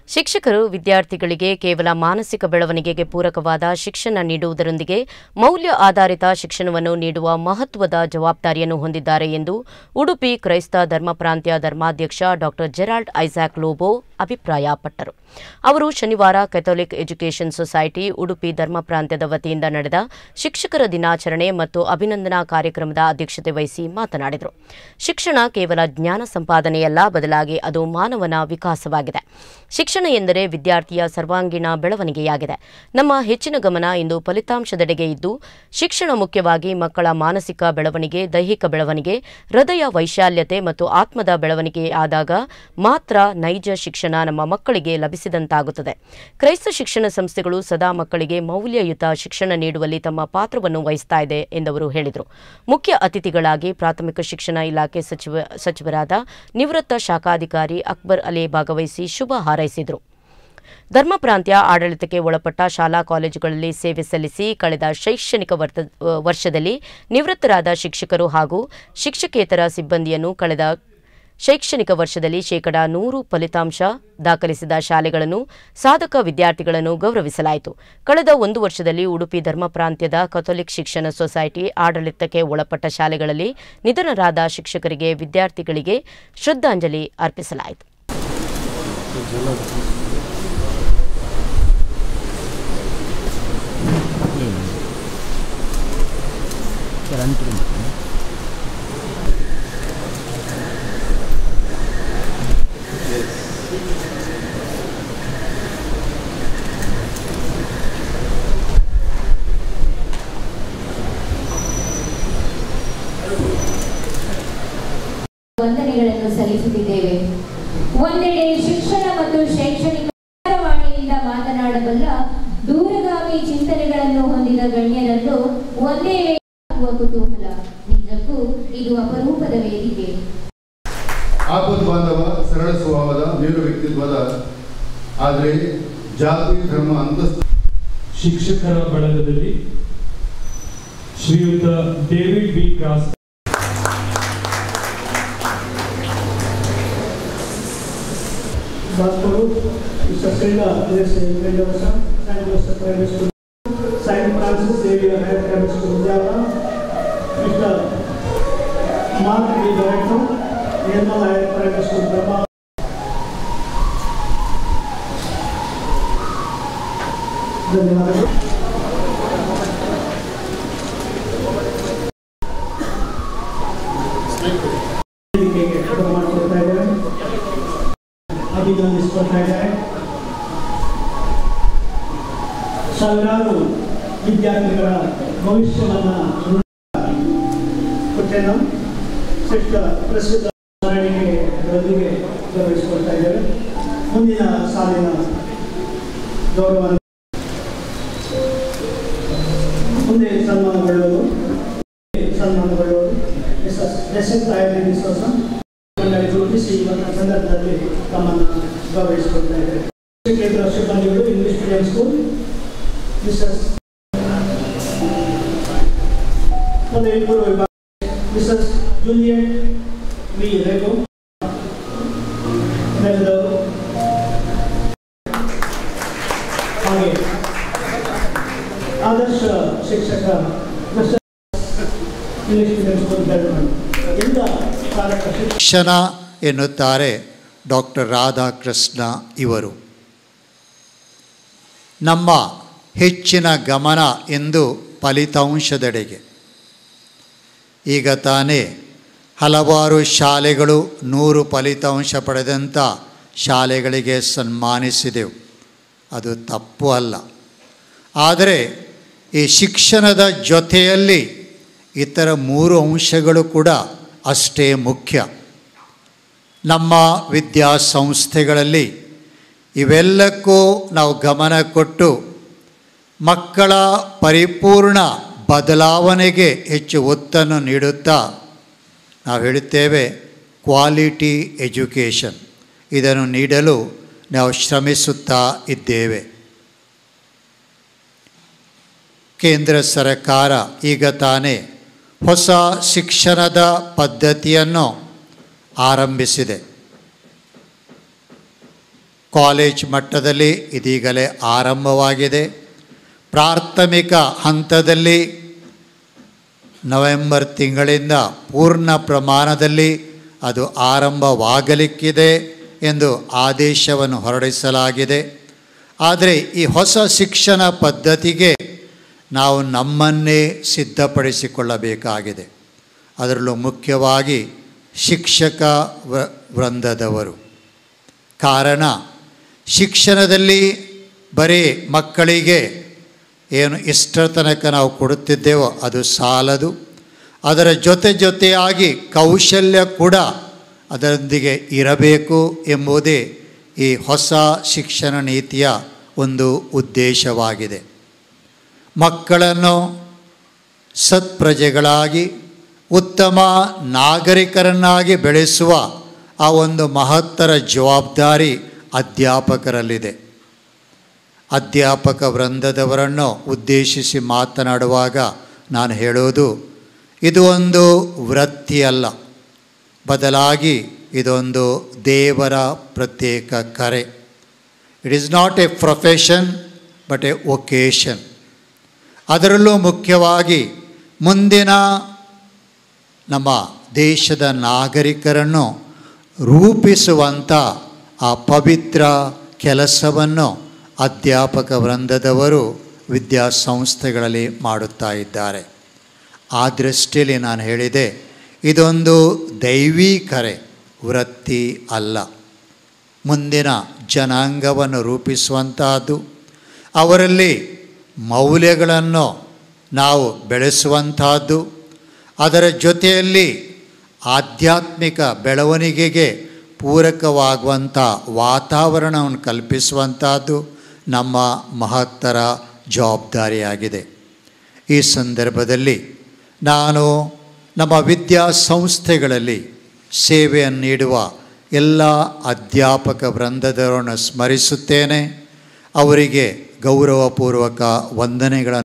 ಶಿಕ್ಷಕರು ವಿದ್ಯಾರ್ಥಿಗಳಿಗೆ ಕೇವಲ ಮಾನಸಿಕ ಬೆಳವಣಿಗೆಗೆ ಪೂರಕವಾದ ಶಿಕ್ಷಣ ನೀಡುವುದರೊಂದಿಗೆ ಮೌಲ್ಯ ಆಧಾರಿತ ಶಿಕ್ಷಣವನ್ನು ನೀಡುವ ಮಹತ್ವದ ಜವಾಬ್ದಾರಿಯನ್ನು ಹೊಂದಿದ್ದಾರೆ ಎಂದು ಉಡುಪಿ ಕ್ರೈಸ್ತ ಧರ್ಮ ಪ್ರಾಂತ್ಯ ಧರ್ಮಾಧ್ಯಕ್ಷ ಡಾ ಜೆರಾಲ್ಡ್ ಐಸಾಕ್ ಲೋಬೋ ಅಭಿಪ್ರಾಯಪಟ್ಟರು ಅವರು ಶನಿವಾರ ಕೆಥೋಲಿಕ್ ಎಜುಕೇಷನ್ ಸೊಸೈಟಿ ಉಡುಪಿ ಧರ್ಮ ಪ್ರಾಂತ್ಯದ ವತಿಯಿಂದ ನಡೆದ ಶಿಕ್ಷಕರ ದಿನಾಚರಣೆ ಮತ್ತು ಅಭಿನಂದನಾ ಕಾರ್ಯಕ್ರಮದ ಅಧ್ಯಕ್ಷತೆ ವಹಿಸಿ ಮಾತನಾಡಿದರು ಶಿಕ್ಷಣ ಕೇವಲ ಜ್ಞಾನ ಸಂಪಾದನೆಯಲ್ಲ ಬದಲಾಗಿ ಅದು ಮಾನವನ ವಿಕಾಸವಾಗಿದೆ ಶಿಕ್ಷಣ ಎಂದರೆ ವಿದ್ಯಾರ್ಥಿಯ ಸರ್ವಾಂಗೀಣ ಬೆಳವಣಿಗೆಯಾಗಿದೆ ನಮ್ಮ ಹೆಚ್ಚಿನ ಗಮನ ಇಂದು ಫಲಿತಾಂಶದೆಡೆಗೆ ಇದ್ದು ಶಿಕ್ಷಣ ಮುಖ್ಯವಾಗಿ ಮಕ್ಕಳ ಮಾನಸಿಕ ಬೆಳವಣಿಗೆ ದೈಹಿಕ ಬೆಳವಣಿಗೆ ಹೃದಯ ವೈಶಾಲ್ಯತೆ ಮತ್ತು ಆತ್ಮದ ಬೆಳವಣಿಗೆ ಆದಾಗ ಮಾತ್ರ ನೈಜ ಶಿಕ್ಷಣ ನಮ್ಮ ಮಕ್ಕಳಿಗೆ ಲಭಿಸಿದಂತಾಗುತ್ತದೆ ಕ್ರೈಸ್ತ ಶಿಕ್ಷಣ ಸಂಸ್ಥೆಗಳು ಸದಾ ಮಕ್ಕಳಿಗೆ ಮೌಲ್ಯಯುತ ಶಿಕ್ಷಣ ನೀಡುವಲ್ಲಿ ತಮ್ಮ ಪಾತ್ರವನ್ನು ವಹಿಸ್ತಾ ಇದೆ ಎಂದವರು ಹೇಳಿದರು ಮುಖ್ಯ ಅತಿಥಿಗಳಾಗಿ ಪ್ರಾಥಮಿಕ ಶಿಕ್ಷಣ ಇಲಾಖೆ ಸಚಿವ ಸಚಿವರಾದ ನಿವೃತ್ತ ಶಾಖಾಧಿಕಾರಿ ಅಕ್ಬರ್ ಅಲಿ ಭಾಗವಹಿಸಿ ಶುಭ ಹಾರೈಸಿದರು ಧರ್ಮ ಪ್ರಾಂತ್ಯ ಆಡಳಿತಕ್ಕೆ ಒಳಪಟ್ಟ ಶಾಲಾ ಕಾಲೇಜುಗಳಲ್ಲಿ ಸೇವೆ ಸಲ್ಲಿಸಿ ಕಳೆದ ಶೈಕ್ಷಣಿಕ ವರ್ತ- ವರ್ಷದಲ್ಲಿ ನಿವೃತ್ತರಾದ ಶಿಕ್ಷಕರು ಹಾಗೂ ಶಿಕ್ಷಕೇತರ ಸಿಬ್ಬಂದಿಯನ್ನು ಕಳೆದ ಶೈಕ್ಷಣಿಕ ವರ್ಷದಲ್ಲಿ ಶೇಕಡಾ ನೂರು ಫಲಿತಾಂಶ ದಾಖಲಿಸಿದ ಶಾಲೆಗಳನ್ನು ಸಾಧಕ ವಿದ್ಯಾರ್ಥಿಗಳನ್ನು ಗೌರವಿಸಲಾಯಿತು ಕಳೆದ ಒಂದು ವರ್ಷದಲ್ಲಿ ಉಡುಪಿ ಧರ್ಮ ಪ್ರಾಂತ್ಯದ ಕಥೋಲಿಕ್ ಶಿಕ್ಷಣ ಸೊಸೈಟಿ ಆಡಳಿತಕ್ಕೆ ಒಳಪಟ್ಟ ಶಾಲೆಗಳಲ್ಲಿ ನಿಧನರಾದ ಶಿಕ್ಷಕರಿಗೆ ವಿದ್ಯಾರ್ಥಿಗಳಿಗೆ ಶ್ರದ್ಧಾಂಜಲಿ ಅರ್ಪಿಸಲಾಯಿತು ವಂದನೆಗಳನ್ನು ಸಲ್ಲಿಸುತ್ತಿದ್ದೇವೆ ಒಂದೆಡೆ ಶಿಕ್ಷಣ ಮತ್ತು ಶೈಕ್ಷಣಿಕ ವಾಣಿಯಿಂದ ಮಾತನಾಡಬಲ್ಲ ದೂರಗಾಮಿ ಚಿಂತನೆಗಳನ್ನು ಹೊಂದಿದ ಗಣ್ಯರನ್ನು ಒಂದೇ ವೇಳೆ ಆಗುವ ಕುತೂಹಲ ನಿಜಕ್ಕೂ ಇದು ಅಪರೂಪದ ವೇದಿಕೆ ಆಪದ್ ಬಾಂಧವ ಸರಳ ಸ್ವಭಾವದ ಮೇರು ವ್ಯಕ್ತಿತ್ವದ ಆದರೆ ಜಾತಿ ಧರ್ಮ ಅಂತಸ್ತು ಶಿಕ್ಷಕರ ಬಳಗದಲ್ಲಿ ಶ್ರೀಯುತ David B Cross Gospel, Mr. Srila, yes, Mendoza, San Joseph Primary School, Saint Francis Xavier Higher Primary School, Java, Mr. Mark D. Director, Nirmal Higher Primary School, Brahma. ಧನ್ಯವಾದಗಳು ವೇದಿಕೆಗೆ ಮಾಡ್ಕೊಡ್ತಾ ಇದ್ದೇವೆ ಅಭಿನಂದಿಸ್ಕೊಳ್ತಾ ಇದ್ದಾರೆ ಸಾವಿರಾರು ವಿದ್ಯಾರ್ಥಿಗಳ ಭವಿಷ್ಯವನ್ನು ಕೊಟ್ಟೆನ ಶ್ರೇಷ್ಠ ಪ್ರಸಿದ್ಧ ಸ್ಮರಣೆಗೆ ಗೌರವಿಸಿಕೊಳ್ತಾ ಇದ್ದೇವೆ ಮುಂದಿನ ಸಾಲಿನ ಗೌರವ ಮುಂದೆ ಸನ್ಮಾನಗೊಳ್ಳುವುದು ಸನ್ಮಾನಗೊಳ್ಳುವುದು S S S S Ayurveda ವಿಶ್ವಾಸ ಮಂಡಳಿ ಗುರುತಿಸಿ ಇವತ್ತಿನ ಸಂದರ್ಭದಲ್ಲಿ ತಮ್ಮನ್ನು ಗೌರವಿಸಿಕೊಳ್ತಾ ಇದ್ದಾರೆ ಕೇಂದ್ರ ಸಿಬ್ಬಂದಿಗಳು ಇಂಗ್ಲಿಷ್ ಮೀಡಿಯಂ ಸ್ಕೂಲ್ ಮಿಸಸ್ ಪದವಿ ಪೂರ್ವ ವಿಭಾಗ ಮಿಸಸ್ ಜೂಲಿಯಟ್ ವಿ ರೇಗು ನೆಲದವರು ಹಾಗೆ ಆದರ್ಶ ಶಿಕ್ಷಕ ಮಿಸ್ಟರ್ ಇಂಗ್ಲಿಷ್ ಮೀಡಿಯಂ ಸ್ಕೂಲ್ ಬೆಳವಣಿಗೆ ಎಲ್ಲ ಚಾಲಕ ಶಿಕ್ಷಕ ಶಿಕ್ಷಣ ಎನ್ನುತ್ತಾರೆ ಡಾಕ್ಟರ್ ರಾಧಾಕೃಷ್ಣ ಇವರು ನಮ್ಮ ಹೆಚ್ಚಿನ ಗಮನ ಎಂದು ಫಲಿತಾಂಶದೆಡೆಗೆ ಈಗ ತಾನೇ ಹಲವಾರು ಶಾಲೆಗಳು ನೂರು ಫಲಿತಾಂಶ ಪಡೆದಂಥ ಶಾಲೆಗಳಿಗೆ ಸನ್ಮಾನಿಸಿದೆವು ಅದು ತಪ್ಪು ಅಲ್ಲ ಆದರೆ ಈ ಶಿಕ್ಷಣದ ಜೊತೆಯಲ್ಲಿ ಇತರ ಮೂರು ಅಂಶಗಳು ಕೂಡ ಅಷ್ಟೇ ಮುಖ್ಯ ನಮ್ಮ ವಿದ್ಯಾಸಂಸ್ಥೆಗಳಲ್ಲಿ ಇವೆಲ್ಲಕ್ಕೂ ನಾವು ಗಮನ ಕೊಟ್ಟು ಮಕ್ಕಳ ಪರಿಪೂರ್ಣ ಬದಲಾವಣೆಗೆ ಹೆಚ್ಚು ಒತ್ತನ್ನು ನೀಡುತ್ತಾ ನಾವು ಹೇಳುತ್ತೇವೆ ಕ್ವಾಲಿಟಿ ಎಜುಕೇಷನ್ ಇದನ್ನು ನೀಡಲು ನಾವು ಶ್ರಮಿಸುತ್ತಾ ಇದ್ದೇವೆ ಕೇಂದ್ರ ಸರ್ಕಾರ ಈಗ ತಾನೇ ಹೊಸ ಶಿಕ್ಷಣದ ಪದ್ಧತಿಯನ್ನು ಆರಂಭಿಸಿದೆ ಕಾಲೇಜ್ ಮಟ್ಟದಲ್ಲಿ ಇದೀಗಲೇ ಆರಂಭವಾಗಿದೆ ಪ್ರಾಥಮಿಕ ಹಂತದಲ್ಲಿ ನವೆಂಬರ್ ತಿಂಗಳಿಂದ ಪೂರ್ಣ ಪ್ರಮಾಣದಲ್ಲಿ ಅದು ಆರಂಭವಾಗಲಿಕ್ಕಿದೆ ಎಂದು ಆದೇಶವನ್ನು ಹೊರಡಿಸಲಾಗಿದೆ ಆದರೆ ಈ ಹೊಸ ಶಿಕ್ಷಣ ಪದ್ಧತಿಗೆ ನಾವು ನಮ್ಮನ್ನೇ ಸಿದ್ಧಪಡಿಸಿಕೊಳ್ಳಬೇಕಾಗಿದೆ ಅದರಲ್ಲೂ ಮುಖ್ಯವಾಗಿ ಶಿಕ್ಷಕ ವ- ವೃಂದದವರು ಕಾರಣ ಶಿಕ್ಷಣದಲ್ಲಿ ಬರೀ ಮಕ್ಕಳಿಗೆ ಏನು ಇಷ್ಟರ ತನಕ ನಾವು ಕೊಡುತ್ತಿದ್ದೇವೋ ಅದು ಸಾಲದು ಅದರ ಜೊತೆ ಜೊತೆಯಾಗಿ ಕೌಶಲ್ಯ ಕೂಡ ಅದರೊಂದಿಗೆ ಇರಬೇಕು ಎಂಬುದೇ ಈ ಹೊಸ ಶಿಕ್ಷಣ ನೀತಿಯ ಒಂದು ಉದ್ದೇಶವಾಗಿದೆ ಮಕ್ಕಳನ್ನು ಸತ್ಪ್ರಜೆಗಳಾಗಿ ಉತ್ತಮ ನಾಗರಿಕರನ್ನಾಗಿ ಬೆಳೆಸುವ ಆ ಒಂದು ಮಹತ್ತರ ಜವಾಬ್ದಾರಿ ಅಧ್ಯಾಪಕರಲ್ಲಿದೆ ಅಧ್ಯಾಪಕ ವೃಂದದವರನ್ನು ಉದ್ದೇಶಿಸಿ ಮಾತನಾಡುವಾಗ ನಾನು ಹೇಳೋದು ಇದು ಒಂದು ವೃತ್ತಿ ಅಲ್ಲ ಬದಲಾಗಿ ಇದೊಂದು ದೇವರ ಪ್ರತ್ಯೇಕ ಕರೆ it is not a profession but a vocation ಅದರಲ್ಲೂ ಮುಖ್ಯವಾಗಿ ಮುಂದಿನ ನಮ್ಮ ದೇಶದ ನಾಗರಿಕರನ್ನು ರೂಪಿಸುವಂಥ ಆ ಪವಿತ್ರ ಕೆಲಸವನ್ನು ಅಧ್ಯಾಪಕ ವೃಂದದವರು ವಿದ್ಯಾಸಂಸ್ಥೆಗಳಲ್ಲಿ ಮಾಡುತ್ತಾ ಇದ್ದಾರೆ ಆ ದೃಷ್ಟಿಯಲ್ಲಿ ನಾನು ಹೇಳಿದೆ ಇದೊಂದು ದೈವೀ ಕರೆ ವೃತ್ತಿ ಅಲ್ಲ ಮುಂದಿನ ಜನಾಂಗವನ್ನು ರೂಪಿಸುವಂತಹದ್ದು ಅವರಲ್ಲಿ ಮೌಲ್ಯಗಳನ್ನು ನಾವು ಬೆಳೆಸುವಂತಹದ್ದು ಅದರ ಜೊತೆಯಲ್ಲಿ ಆಧ್ಯಾತ್ಮಿಕ ಬೆಳವಣಿಗೆಗೆ ಪೂರಕವಾಗುವಂಥ ವಾತಾವರಣವನ್ನು ಕಲ್ಪಿಸುವಂಥದ್ದು ನಮ್ಮ ಮಹತ್ತರ ಜವಾಬ್ದಾರಿಯಾಗಿದೆ ಈ ಸಂದರ್ಭದಲ್ಲಿ ನಾನು ನಮ್ಮ ವಿದ್ಯಾಸಂಸ್ಥೆಗಳಲ್ಲಿ ಸೇವೆಯನ್ನು ನೀಡುವ ಎಲ್ಲ ಅಧ್ಯಾಪಕ ವೃಂದದವರನ್ನು ಸ್ಮರಿಸುತ್ತೇನೆ ಅವರಿಗೆ ಗೌರವಪೂರ್ವಕ ವಂದನೆಗಳನ್ನು